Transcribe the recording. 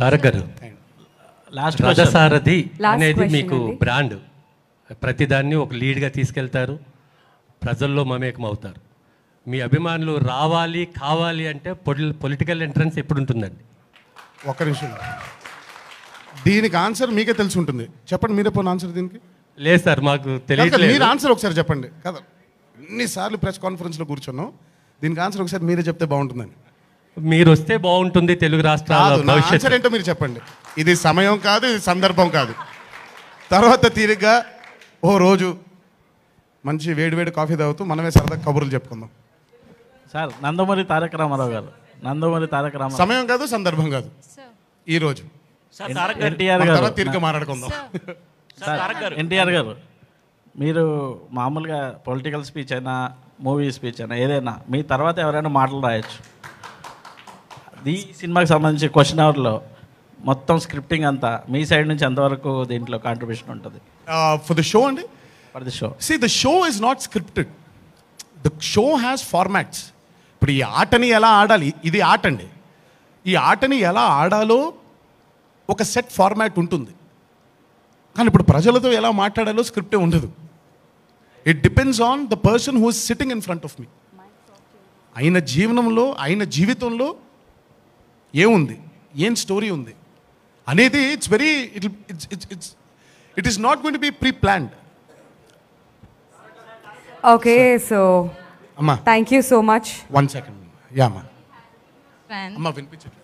తారక్ గారు లాస్ట్ రథసారథి Last అనేది question మీకు అండి. బ్రాండ్ ప్రతిదాన్ని ఒక లీడ్గా తీసుకెళ్తారు ప్రజల్లో మమేకం అవుతారు మీ అభిమానులు రావాలి కావాలి అంటే పొలి పొలిటికల్ ఎంట్రన్స్ ఎప్పుడు ఉంటుందండి ఒక్క నిమిషం దీనికి ఆన్సర్ మీకే తెలిసి ఉంటుంది చెప్పండి మీరే పోయిన ఆన్సర్ దీనికి లేదు సార్ మాకు కాదు, తెలియట్లేదు మీరు ఆన్సర్ ఒకసారి చెప్పండి కదా ఎన్నిసార్లు ప్రెస్ కాన్ఫరెన్స్లో కూర్చున్నాం దీనికి ఆన్సర్ ఒకసారి మీరే చెప్తే బాగుంటుందని మీరు వస్తే బాగుంటుంది తెలుగు రాష్ట్రాల కాదు నా భవిష్యత్తు ఆన్సర్ ఏంటో మీరు చెప్పండి ఇది సమయం కాదు ఇది సందర్భం కాదు తర్వాత తీరిగ్గా ఓ రోజు మంచి వేడి వేడి కాఫీ తాగుతూ మనమే సరదా కబుర్లు చెప్పుకుందాం సార్ నందమూరి తారక రామారావు గారు నందమూరి తారక రామారావు సమయం కాదు సందర్భం కాదు ఈ రోజు ఎన్టీఆర్ మన గారు తర్వాత తీరిగ్గా మాట్లాడుకుందాం సార్ ఎన్టీఆర్ గారు మీరు మామూలుగా పొలిటికల్ స్పీచ్ అయినా మూవీ స్పీచ్ అయినా ఏదైనా మీ తర్వాత ఎవరైనా మాటలు రాయొచ్చు ఈ సినిమాకి సంబంధించి క్వశ్చన్ అవర్లో మొత్తం స్క్రిప్టింగ్ అంతా మీ సైడ్ నుంచి ఎంతవరకు దీంట్లో కాంట్రిబ్యూషన్ ఉంటుంది ఫర్ ద షో అండి for the show see the show is not scripted the show has formats ఇప్పుడు ఈ ఆటని ఎలా ఆడాలి ఇది ఆట అండి ఈ ఆటని ఎలా ఆడాలో ఒక సెట్ ఫార్మాట్ ఉంటుంది కానీ ఇప్పుడు ప్రజలతో ఎలా మాట్లాడాలో స్క్రిప్టే ఉండదు it depends on the person who is sitting in front of me ఆయన జీవనంలో ఆయన జీవితంలో ఏముంది ఏం స్టోరీ ఉంది అనేది it's very it it's it's it's it is not going to be pre planned okay so అమ్మా thank you so much one second ya అమ్మా ఫ్యాన్ అమ్మ వినిపించండి